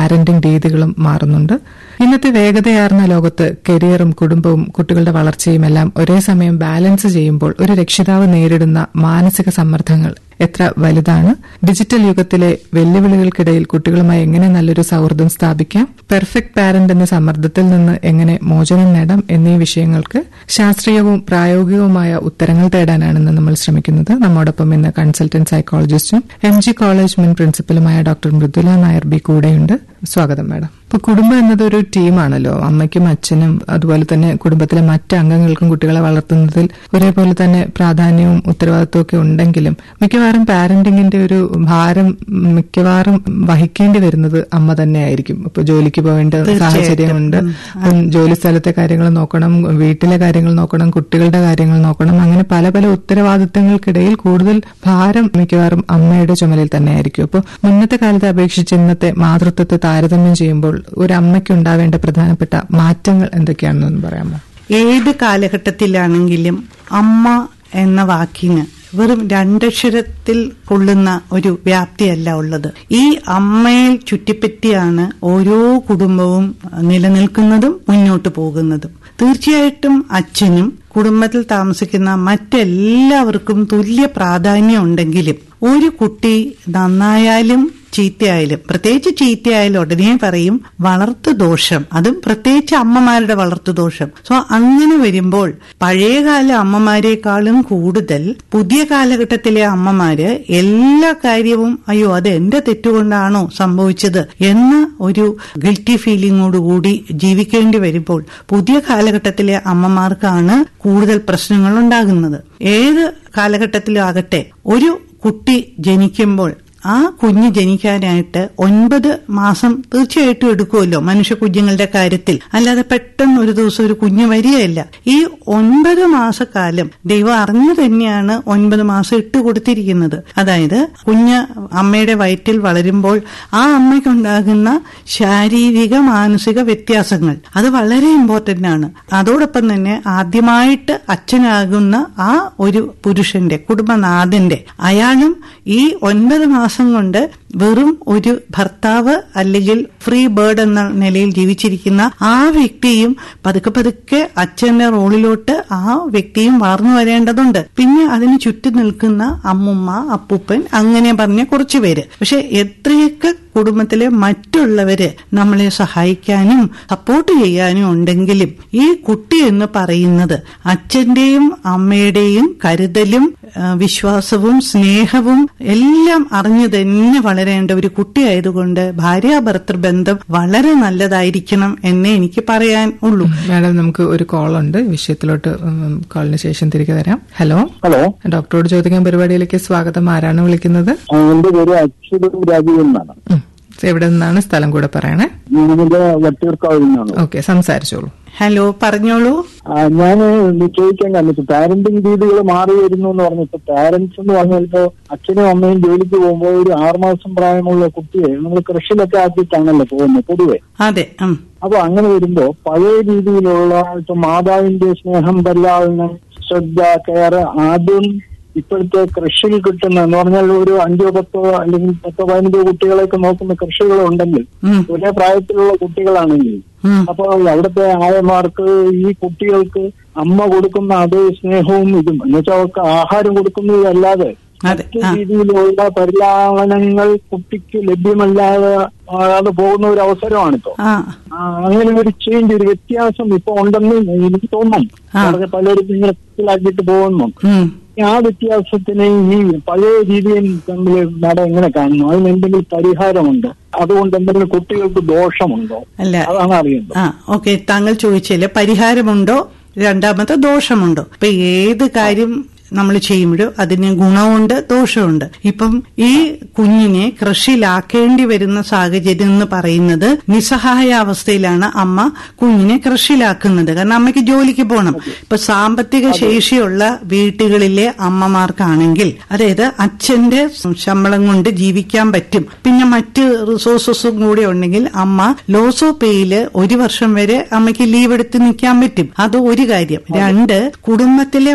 Parenting രീതികളും മാറുന്നുണ്ട് ഇന്നത്തെ വേഗതയാർന്ന ലോകത്ത് കരിയറും കുടുംബവും കുട്ടികളുടെ വളർച്ചയും എല്ലാം ഒരേ സമയം ബാലൻസ് ചെയ്യുമ്പോൾ ഒരു രക്ഷിതാവ് നേരിടുന്ന മാനസിക സമ്മർദ്ദങ്ങൾ എത്ര വലുതാണ് ഡിജിറ്റൽ യുഗത്തിലെ വെല്ലുവിളികൾക്കിടയിൽ കുട്ടികളുമായി എങ്ങനെ നല്ലൊരു സൗഹൃദം സ്ഥാപിക്കാം പെർഫെക്റ്റ് പാരന്റ് എന്ന സമ്മർദ്ദത്തിൽ നിന്ന് എങ്ങനെ മോചനം നേടാം എന്നീ വിഷയങ്ങൾക്ക് ശാസ്ത്രീയവും പ്രായോഗികവുമായ ഉത്തരങ്ങൾ തേടാനാണ് നമ്മൾ ശ്രമിക്കുന്നത് നമ്മോടൊപ്പം ഇന്ന് കൺസൾട്ടന്റ് സൈക്കോളജിസ്റ്റും എം ജി കോളേജ് മുൻ പ്രിൻസിപ്പലുമായ ഡോക്ടർ മൃദുല നായർ ബി കൂടെയുണ്ട് സ്വാഗതം മാഡം ഇപ്പൊ കുടുംബം എന്നത് ഒരു ടീമാണല്ലോ അമ്മയ്ക്കും അച്ഛനും അതുപോലെ തന്നെ കുടുംബത്തിലെ മറ്റ് അംഗങ്ങൾക്കും കുട്ടികളെ വളർത്തുന്നതിൽ ഒരേപോലെ തന്നെ പ്രാധാന്യവും ഉത്തരവാദിത്വവും ഒക്കെ ഉണ്ടെങ്കിലും മിക്കവാറും പാരന്റിങ്ങിന്റെ ഒരു ഭാരം മിക്കവാറും വഹിക്കേണ്ടി വരുന്നത് അമ്മ തന്നെയായിരിക്കും ഇപ്പൊ ജോലിക്ക് പോകേണ്ട സാഹചര്യമുണ്ട് ഉം, ജോലി സ്ഥലത്തെ കാര്യങ്ങൾ നോക്കണം വീട്ടിലെ കാര്യങ്ങൾ നോക്കണം കുട്ടികളുടെ കാര്യങ്ങൾ നോക്കണം അങ്ങനെ പല പല ഉത്തരവാദിത്തങ്ങൾക്കിടയിൽ കൂടുതൽ ഭാരം മിക്കവാറും അമ്മയുടെ ചുമലിൽ തന്നെയായിരിക്കും അപ്പോൾ മുന്നത്തെ കാലത്തെ അപേക്ഷിച്ച് ഇന്നത്തെ മാതൃത്വത്തെ താരതമ്യം ചെയ്യുമ്പോൾ ഒരു അമ്മയ്ക്ക് ഉണ്ടാവേണ്ട പ്രധാനപ്പെട്ട മാറ്റങ്ങൾ എന്തൊക്കെയാണെന്നൊന്ന് പറയാമോ ഏത് കാലഘട്ടത്തിലാണെങ്കിലും അമ്മ എന്ന വാക്കിന് വെറും രണ്ടക്ഷരത്തിൽ കൊള്ളുന്ന ഒരു വ്യാപ്തിയല്ല ഉള്ളത് ഈ അമ്മയെ ചുറ്റിപ്പറ്റിയാണ് ഓരോ കുടുംബവും നിലനിൽക്കുന്നതും മുന്നോട്ട് പോകുന്നതും തീർച്ചയായിട്ടും അച്ഛനും കുടുംബത്തിൽ താമസിക്കുന്ന മറ്റെല്ലാവർക്കും തുല്യ പ്രാധാന്യം ഉണ്ടെങ്കിലും ഒരു കുട്ടി നന്നായാലും ചീത്തയായാലും പ്രത്യേകിച്ച് ചീത്തയായാലും ഉടനെ പറയും വളർത്തു ദോഷം അതും പ്രത്യേകിച്ച് അമ്മമാരുടെ വളർത്തു ദോഷം സോ അങ്ങനെ വരുമ്പോൾ പഴയകാല അമ്മമാരെക്കാളും കൂടുതൽ പുതിയ കാലഘട്ടത്തിലെ അമ്മമാര് എല്ലാ കാര്യവും അയ്യോ അത് എന്റെ തെറ്റുകൊണ്ടാണോ സംഭവിച്ചത് എന്ന ഒരു ഗിൽറ്റി ഫീലിംഗോടുകൂടി ജീവിക്കേണ്ടി വരുമ്പോൾ പുതിയ കാലഘട്ടത്തിലെ അമ്മമാർക്കാണ് കൂടുതൽ പ്രശ്നങ്ങൾ ഉണ്ടാകുന്നത് ഏത് കാലഘട്ടത്തിലും ആകട്ടെ ഒരു കുട്ടി ജനിക്കുമ്പോൾ ആ കുഞ്ഞ് ജനിക്കാനായിട്ട് ഒൻപത് മാസം തീർച്ചയായിട്ടും എടുക്കുമല്ലോ മനുഷ്യ കുഞ്ഞുങ്ങളുടെ കാര്യത്തിൽ അല്ലാതെ പെട്ടെന്ന് ഒരു ദിവസം ഒരു കുഞ്ഞ് വരികയില്ല ഈ ഒൻപത് മാസക്കാലം ദൈവം അറിഞ്ഞു തന്നെയാണ് ഒൻപത് മാസം ഇട്ട് കൊടുത്തിരിക്കുന്നത് അതായത് കുഞ്ഞ് അമ്മയുടെ വയറ്റിൽ വളരുമ്പോൾ ആ അമ്മയ്ക്കുണ്ടാകുന്ന ശാരീരിക മാനസിക വ്യത്യാസങ്ങൾ അത് വളരെ ഇമ്പോർട്ടന്റ് ആണ് അതോടൊപ്പം തന്നെ ആദ്യമായിട്ട് അച്ഛനാകുന്ന ആ ഒരു പുരുഷന്റെ കുടുംബനാഥന്റെ അയാളും ഈ ഒൻപത് മാസം കൊണ്ട് വെറും ഒരു ഭർത്താവ് അല്ലെങ്കിൽ ഫ്രീ ബേർഡ് എന്ന നിലയിൽ ജീവിച്ചിരിക്കുന്ന ആ വ്യക്തിയും പതുക്കെ പതുക്കെ അച്ഛന്റെ റോളിലോട്ട് ആ വ്യക്തിയും വളർന്നു വരേണ്ടതുണ്ട് പിന്നെ അതിന് ചുറ്റും നിൽക്കുന്ന അമ്മുമ്മ അപ്പൂപ്പൻ അങ്ങനെ പറഞ്ഞ കുറച്ചു പേര് പക്ഷെ എത്രയൊക്കെ കുടുംബത്തിലെ മറ്റുള്ളവര് നമ്മളെ സഹായിക്കാനും സപ്പോർട്ട് ചെയ്യാനും ഉണ്ടെങ്കിലും ഈ കുട്ടി എന്ന് പറയുന്നത് അച്ഛന്റെയും അമ്മയുടെയും കരുതലും ആ, വിശ്വാസവും സ്നേഹവും എല്ലാം അറിഞ്ഞു തന്നെ വളരേണ്ട ഒരു കുട്ടിയായതുകൊണ്ട് ഭാര്യാഭർത്തൃ ബന്ധം വളരെ നല്ലതായിരിക്കണം എന്നേ എനിക്ക് പറയാൻ ഉള്ളൂ മാഡം നമുക്ക് ഒരു കോൾ ഉണ്ട് വിഷയത്തിലോട്ട് ഉം, കോളിന് ശേഷം തിരികെ വരാം ഹലോ ഹലോ ഡോക്ടറോട് ചോദിക്കാൻ പരിപാടിയിലേക്ക് സ്വാഗതം ആരാണ് വിളിക്കുന്നത് ആ, എന്റെ പേര് അച്യുതം രാജീവ് എന്നാണ് ഉം. എവിടെ നിന്നാണ് സ്ഥലം കൂടെ പറയണേ ഞാനിത് വട്ടിയൂർക്കാവിൽ നിന്നാണ് ഓക്കെ സംസാരിച്ചോളൂ ഹലോ പറഞ്ഞോളൂ ഞാൻ ചോദിക്കാൻ കാരണം പാരന്റിങ് രീതികൾ മാറി വരുന്നു എന്ന് പറഞ്ഞപ്പോ പാരന്റ്സ് എന്ന് പറഞ്ഞാൽ ഇപ്പോ അച്ഛനും അമ്മയും ജോലിക്ക് പോകുമ്പോൾ ഒരു ആറുമാസം പ്രായമുള്ള കുട്ടിയെ നമ്മൾ കൃഷിയിലൊക്കെ ആക്കിയിട്ടാണല്ലോ പോകുന്നത് പൊതുവെ അതെ ഉം. അപ്പൊ അങ്ങനെ വരുമ്പോ പഴയ രീതിയിലുള്ള ഇപ്പൊ മാതാവിന്റെ സ്നേഹം പരിലാളനം ശ്രദ്ധ കെയർ ആദ്യം ഇപ്പോഴത്തെ കൃഷിയിൽ കിട്ടുന്ന എന്ന് പറഞ്ഞാൽ ഒരു അഞ്ചോ പത്തോ അല്ലെങ്കിൽ പത്തോ പതിനഞ്ചോ കുട്ടികളെയൊക്കെ നോക്കുന്ന കൃഷികളുണ്ടെങ്കിൽ ഉം. ഒരേ പ്രായത്തിലുള്ള കുട്ടികളാണെങ്കിൽ ഉം. അപ്പോൾ അവിടുത്തെ ആയമാർക്ക് ഈ കുട്ടികൾക്ക് അമ്മ കൊടുക്കുന്ന അതേ സ്നേഹവും ഇതും എന്നുവെച്ചാൽ അവർക്ക് ആഹാരം കൊടുക്കുന്നതല്ലാതെ അതെ മറ്റു ആ രീതിയിലുള്ള പരിലാളനങ്ങൾ കുട്ടിക്ക് ലഭ്യമല്ലാതെ ആകാതെ പോകുന്ന ഒരു അവസരമാണിപ്പോ ആ ആ, അങ്ങനെ ഒരു ചേഞ്ച് ഒരു വ്യത്യാസം ഇപ്പൊ ഉണ്ടെന്ന് എനിക്ക് തോന്നുന്നു ആ. വളരെ പലരും ഇങ്ങനെ മനസ്സിലാക്കിയിട്ട് പോകുന്നു ഉം. ആ വ്യത്യാസത്തിന് ഈ പഴയ രീതിയും തമ്മിൽ നട എങ്ങനെ കാണുന്നു അതിന് എന്തെങ്കിലും പരിഹാരമുണ്ടോ അതുകൊണ്ട് എന്തെങ്കിലും കുട്ടികൾക്ക് ദോഷമുണ്ടോ അല്ല അതാണ് അറിയേണ്ടത് ആ ഓക്കെ താങ്കൾ ചോദിച്ചില്ലേ പരിഹാരമുണ്ടോ രണ്ടാമത്തെ ദോഷമുണ്ടോ ഇപ്പൊ ഏത് കാര്യം നമ്മൾ ചെയ്യുമ്പോഴും അതിന് ഗുണമുണ്ട് ദോഷമുണ്ട് ഇപ്പം ഈ കുഞ്ഞിനെ കൃഷിയിലാക്കേണ്ടി വരുന്ന സാഹചര്യം എന്ന് പറയുന്നത് നിസ്സഹായ അവസ്ഥയിലാണ് അമ്മ കുഞ്ഞിനെ കൃഷിയിലാക്കുന്നത് കാരണം അമ്മയ്ക്ക് ജോലിക്ക് പോകണം ഇപ്പൊ സാമ്പത്തിക ശേഷിയുള്ള വീട്ടുകളിലെ അമ്മമാർക്കാണെങ്കിൽ അതായത് അച്ഛന്റെ ശമ്പളം കൊണ്ട് ജീവിക്കാൻ പറ്റും പിന്നെ മറ്റ് റിസോഴ്സസും കൂടെ ഉണ്ടെങ്കിൽ അമ്മ ലോസോ പേയില് ഒരു വർഷം വരെ അമ്മയ്ക്ക് ലീവ് എടുത്ത് നിൽക്കാൻ പറ്റും അത് ഒരു കാര്യം രണ്ട് കുടുംബത്തിലെ മറ്റ്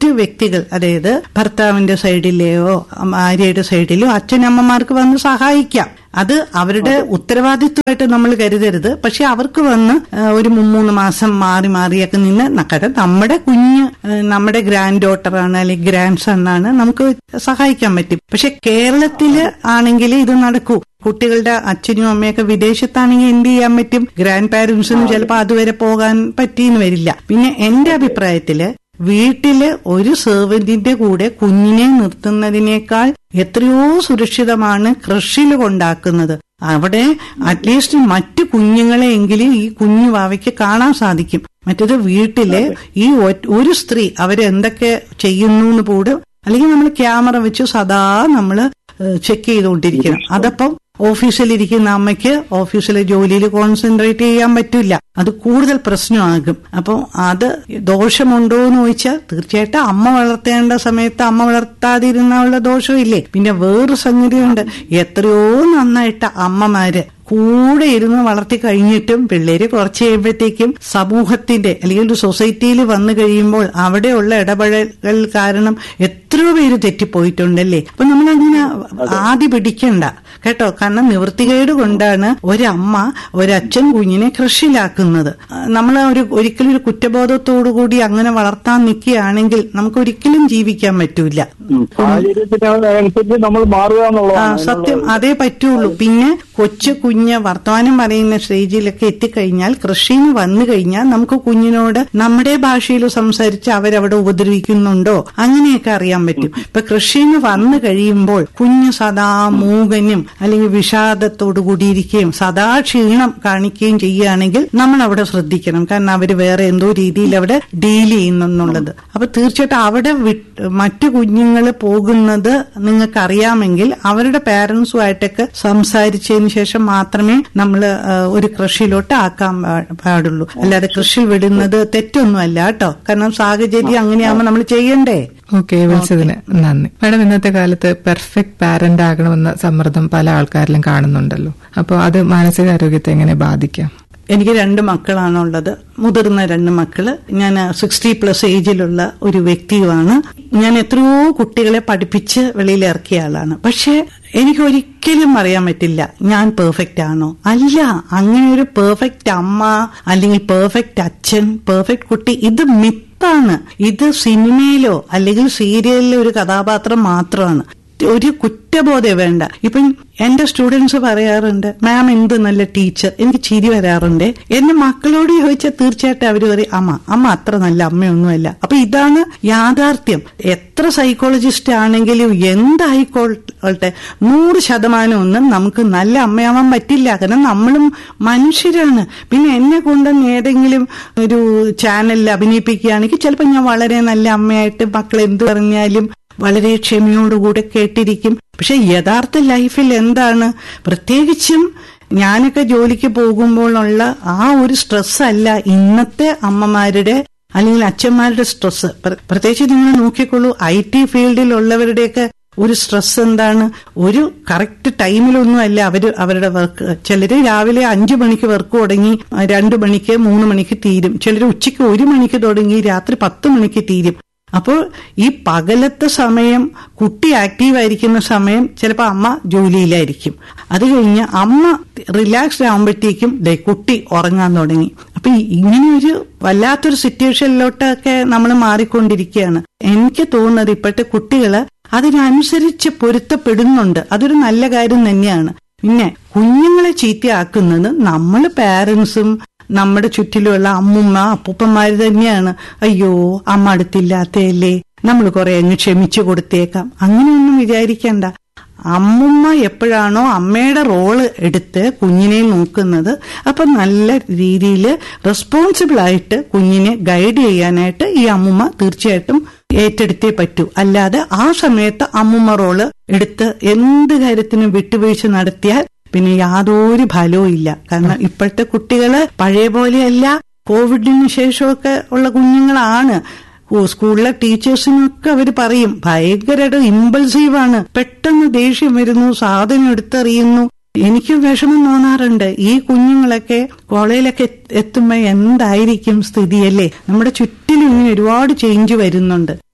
മറ്റ് വ്യക്തികൾ അതായത് ഭർത്താവിന്റെ സൈഡിലെയോ ഭാര്യയുടെ സൈഡിലോ അച്ഛനമ്മമാർക്ക് വന്ന് സഹായിക്കാം അത് അവരുടെ ഉത്തരവാദിത്വമായിട്ട് നമ്മൾ കരുതരുത് പക്ഷെ അവർക്ക് വന്ന് ആ, ഒരു മൂന്ന് മാസം മാറി മാറിയൊക്കെ നിന്ന് നക്കട്ടെ നമ്മുടെ കുഞ്ഞ് ആ, നമ്മുടെ ഗ്രാൻഡ് ഡോട്ടറാണ് അല്ലെങ്കിൽ ഗ്രാൻഡ് സൺ ആണ് നമുക്ക് സഹായിക്കാൻ പറ്റും പക്ഷെ കേരളത്തില് ആണെങ്കിൽ ഇത് നടക്കൂ കുട്ടികളുടെ അച്ഛനും അമ്മയൊക്കെ വിദേശത്താണെങ്കിൽ എന്ത് ചെയ്യാൻ പറ്റും ഗ്രാൻഡ് പാരന്റ്സിനും ചിലപ്പോൾ അതുവരെ പോകാൻ പറ്റിയെന്ന് വരില്ല പിന്നെ എന്റെ അഭിപ്രായത്തില് വീട്ടില് ഒരു സെർവന്റിന്റെ കൂടെ കുഞ്ഞിനെ നിർത്തുന്നതിനേക്കാൾ എത്രയോ സുരക്ഷിതമാണ് കൃഷിയിൽ കൊണ്ടാക്കുന്നത് അവിടെ അറ്റ്ലീസ്റ്റ് മറ്റു കുഞ്ഞുങ്ങളെയെങ്കിലും ഈ കുഞ്ഞു വാവയ്ക്ക് കാണാൻ സാധിക്കും മറ്റേത് വീട്ടില് ഈ ഒ- ഒരു സ്ത്രീ അവരെന്തൊക്കെ ചെയ്യുന്നു എന്ന് പോലും അല്ലെങ്കിൽ നമ്മൾ ക്യാമറ വെച്ച് സദാ നമ്മൾ ചെക്ക് ചെയ്തുകൊണ്ടിരിക്കണം അതപ്പം ഓഫീസിലിരിക്കുന്ന അമ്മയ്ക്ക് ഓഫീസിലെ ജോലിയിൽ കോൺസെൻട്രേറ്റ് ചെയ്യാൻ പറ്റില്ല അത് കൂടുതൽ പ്രശ്നമാകും അപ്പോൾ അത് ദോഷമുണ്ടോ എന്ന് ചോദിച്ചാൽ തീർച്ചയായിട്ടും അമ്മ വളർത്തേണ്ട സമയത്ത് അമ്മ വളർത്താതിരുന്നുള്ള ദോഷമില്ലേ പിന്നെ വേറൊരു സംഗതിയുണ്ട് എത്രയോ നന്നായിട്ട് അമ്മമാര് കൂടെ ഇരുന്ന് വളർത്തി കഴിഞ്ഞിട്ടും പിള്ളേര് കുറച്ച് കഴിയുമ്പോഴത്തേക്കും സമൂഹത്തിന്റെ അല്ലെങ്കിൽ ഒരു സൊസൈറ്റിയിൽ വന്നു കഴിയുമ്പോൾ അവിടെയുള്ള ഇടപെടൽ കാരണം എത്രയോ പേര് തെറ്റിപ്പോയിട്ടുണ്ടല്ലേ അപ്പൊ നമ്മൾ അങ്ങനെ ആദ്യ പിടിക്കണ്ട കേട്ടോ കാരണം നിവൃത്തികേട് കൊണ്ടാണ് ഒരമ്മ ഒരച്ഛൻ കുഞ്ഞിനെ കൃഷിയിലാക്കുന്നത് നമ്മൾ ഒരു ഒരിക്കലും ഒരു കുറ്റബോധത്തോടു കൂടി അങ്ങനെ വളർത്താൻ നിൽക്കുകയാണെങ്കിൽ നമുക്ക് ഒരിക്കലും ജീവിക്കാൻ പറ്റൂല ഉം. സാഹചര്യത്തിന് അനുസരിച്ച് നമ്മൾ മാറുക ആ എന്നുള്ളതാണ് സത്യം അതേ പറ്റുള്ളൂ പിന്നെ കൊച്ചു കുഞ്ഞ് വർത്തമാനം പറയുന്ന സ്റ്റേജിലൊക്കെ എത്തിക്കഴിഞ്ഞാൽ കൃഷിന്ന് വന്നു കഴിഞ്ഞാൽ നമുക്ക് കുഞ്ഞിനോട് നമ്മുടെ ഭാഷയിൽ സംസാരിച്ച് അവരവിടെ ഉപദ്രവിക്കുന്നുണ്ടോ അങ്ങനെയൊക്കെ അറിയാൻ പറ്റും ഇപ്പൊ കൃഷിന്ന് വന്നു കഴിയുമ്പോൾ കുഞ്ഞ് സദാ മൂകനും അല്ലെങ്കിൽ വിഷാദത്തോടു കൂടിയിരിക്കുകയും സദാ ക്ഷീണം കാണിക്കുകയും ചെയ്യുകയാണെങ്കിൽ നമ്മൾ അവിടെ ശ്രദ്ധിക്കണം കാരണം അവര് വേറെ എന്തോ രീതിയിൽ അവിടെ ഡീൽ ചെയ്യുന്നെന്നുള്ളത് അപ്പൊ തീർച്ചയായിട്ടും അവിടെ വിട്ട് മറ്റു കുഞ്ഞുങ്ങൾ പോകുന്നത് നിങ്ങൾക്ക് അറിയാമെങ്കിൽ അവരുടെ പാരന്റ്സുമായിട്ടൊക്കെ സംസാരിച്ചതിന് ശേഷം മാത്രമേ നമ്മൾ ഒരു കൃഷിയിലോട്ട് ആക്കാൻ പാ- പാടുള്ളൂ അല്ലാതെ കൃഷി വിടുന്നത് തെറ്റൊന്നുമല്ല കേട്ടോ കാരണം സാഹചര്യം അങ്ങനെയാകുമ്പോൾ നമ്മൾ ചെയ്യണ്ടേ ഓക്കെ വിളിച്ചതിന് നന്ദി മാഡം ഇന്നത്തെ കാലത്ത് പെർഫെക്റ്റ് പാരന്റ് ആകണമെന്ന സമ്മർദ്ദം പല ആൾക്കാരിലും കാണുന്നുണ്ടല്ലോ അപ്പോൾ അത് മാനസികാരോഗ്യത്തെ എങ്ങനെ ബാധിക്കാം എനിക്ക് രണ്ട് മക്കളാണുള്ളത് മുതിർന്ന രണ്ട് മക്കള് ഞാൻ സിക്സ്റ്റി പ്ലസ് ഏജിലുള്ള ഒരു വ്യക്തിയുമാണ് ഞാൻ എത്രയോ കുട്ടികളെ പഠിപ്പിച്ച് വെളിയിൽ ഇറക്കിയ ആളാണ് പക്ഷെ എനിക്ക് ഒരിക്കലും അറിയാൻ പറ്റില്ല ഞാൻ പെർഫെക്റ്റ് ആണോ അല്ല അങ്ങനെ ഒരു പെർഫെക്റ്റ് അമ്മ അല്ലെങ്കിൽ പെർഫെക്റ്റ് അച്ഛൻ പെർഫെക്റ്റ് കുട്ടി ഇത് മിത്താണ് ഇത് സിനിമയിലോ അല്ലെങ്കിൽ സീരിയലിലോ ഒരു കഥാപാത്രം മാത്രമാണ് ഒരു കുറ്റബോധം വേണ്ട ഇപ്പം എന്റെ സ്റ്റുഡൻസ് പറയാറുണ്ട് മാം എന്ത് നല്ല ടീച്ചർ എനിക്ക് ചിരി വരാറുണ്ട് എന്റെ മക്കളോട് ചോദിച്ചാൽ തീർച്ചയായിട്ടും അവർ പറയും അമ്മ അമ്മ അത്ര നല്ല അമ്മയൊന്നുമല്ല അപ്പൊ ഇതാണ് യാഥാർത്ഥ്യം എത്ര സൈക്കോളജിസ്റ്റ് ആണെങ്കിലും എന്തായിക്കോട്ടെ നൂറ് ശതമാനം ഒന്നും നമുക്ക് നല്ല അമ്മയാവാൻ പറ്റില്ല കാരണം നമ്മളും മനുഷ്യരാണ് പിന്നെ എന്നെ കൊണ്ട് ഏതെങ്കിലും ഒരു ചാനലിൽ അഭിനയിപ്പിക്കുകയാണെങ്കിൽ ചിലപ്പോൾ ഞാൻ വളരെ നല്ല അമ്മയായിട്ട് മക്കൾ എന്ത് പറഞ്ഞാലും വളരെ ക്ഷമയോടുകൂടെ കേട്ടിരിക്കും പക്ഷെ യഥാർത്ഥ ലൈഫിൽ എന്താണ് പ്രത്യേകിച്ചും ഞാനൊക്കെ ജോലിക്ക് പോകുമ്പോഴുള്ള ആ ഒരു സ്ട്രെസ് അല്ല ഇന്നത്തെ അമ്മമാരുടെ അല്ലെങ്കിൽ അച്ഛന്മാരുടെ സ്ട്രെസ് പ്രത്യേകിച്ച് നിങ്ങൾ നോക്കിക്കോളൂ ഐ ടി ഫീൽഡിലുള്ളവരുടെയൊക്കെ ഒരു സ്ട്രെസ് എന്താണ് ഒരു കറക്റ്റ് ടൈമിലൊന്നും അല്ല അവര് അവരുടെ വർക്ക് ചിലര് രാവിലെ അഞ്ചു മണിക്ക് വർക്ക് തുടങ്ങി രണ്ടു മണിക്ക് മൂന്ന് മണിക്ക് തീരും ചിലര് ഉച്ചയ്ക്ക് ഒരു മണിക്ക് തുടങ്ങി രാത്രി പത്ത് മണിക്ക് തീരും അപ്പോൾ ഈ പകലത്തെ സമയം കുട്ടി ആക്റ്റീവ് ആയിരിക്കുന്ന സമയം ചിലപ്പോൾ അമ്മ ജോലിയിലായിരിക്കും അത് കഴിഞ്ഞ് അമ്മ റിലാക്സ്ഡ് ആകുമ്പോഴത്തേക്കും ദേ കുട്ടി ഉറങ്ങാൻ തുടങ്ങി അപ്പൊ ഈ- ഇങ്ങനെ ഒരു വല്ലാത്തൊരു സിറ്റുവേഷനിലോട്ടൊക്കെ നമ്മൾ മാറിക്കൊണ്ടിരിക്കുകയാണ് എനിക്ക് തോന്നുന്നത് ഇപ്പോഴത്തെ കുട്ടികള് അതിനനുസരിച്ച് പൊരുത്തപ്പെടുന്നുണ്ട് അതൊരു നല്ല കാര്യം തന്നെയാണ് പിന്നെ കുഞ്ഞുങ്ങളെ ചീത്തയാക്കുന്നത് നമ്മൾ പാരന്റ്സും നമ്മുടെ ചുറ്റിലുള്ള അമ്മുമ്മ അപ്പൂപ്പന്മാര് തന്നെയാണ് അയ്യോ അമ്മ അടുത്തില്ലാത്തയല്ലേ നമ്മൾ കുറെ അങ്ങ് ക്ഷമിച്ചു കൊടുത്തേക്കാം അങ്ങനെയൊന്നും വിചാരിക്കണ്ട അമ്മുമ്മ എപ്പോഴാണോ അമ്മയുടെ റോള് എടുത്ത് കുഞ്ഞിനെ നോക്കുന്നത് അപ്പൊ നല്ല രീതിയിൽ റെസ്പോൺസിബിൾ ആയിട്ട് കുഞ്ഞിനെ ഗൈഡ് ചെയ്യാനായിട്ട് ഈ അമ്മുമ്മ തീർച്ചയായിട്ടും ഏറ്റെടുത്തേ പറ്റൂ അല്ലാതെ ആ സമയത്ത് അമ്മുമ്മ റോള് എടുത്ത് എന്ത് കാര്യത്തിനും വിട്ടുവീഴ്ച നടത്തിയാൽ പിന്നെ യാതൊരു ഫലവും ഇല്ല കാരണം ഇപ്പോഴത്തെ കുട്ടികള് പഴയ പോലെയല്ല കോവിഡിന് ശേഷമൊക്കെ ഉള്ള കുഞ്ഞുങ്ങളാണ് ഓ, സ്കൂളിലെ ടീച്ചേഴ്സിനൊക്കെ അവർ പറയും ഭയങ്കരമായിട്ട് ഇമ്പൾസീവ് ആണ് പെട്ടെന്ന് ദേഷ്യം വരുന്നു സാധനം എടുത്തെറിയുന്നു എനിക്ക് വിഷമം തോന്നാറുണ്ട് ഈ കുഞ്ഞുങ്ങളൊക്കെ കോളേജിലൊക്കെ എത്തുമ്പോ എന്തായിരിക്കും സ്ഥിതിയല്ലേ നമ്മുടെ ചുറ്റിലും ഇങ്ങനെ ഒരുപാട് ചേഞ്ച് വരുന്നുണ്ട്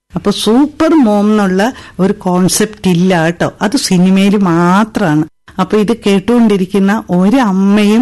അപ്പൊ സൂപ്പർ മോം എന്നുള്ള ഒരു കോൺസെപ്റ്റ് ഇല്ല കേട്ടോ അത് സിനിമയിൽ മാത്രമാണ് അപ്പൊ ഇത് കേട്ടുകൊണ്ടിരിക്കുന്ന ഒരമ്മയും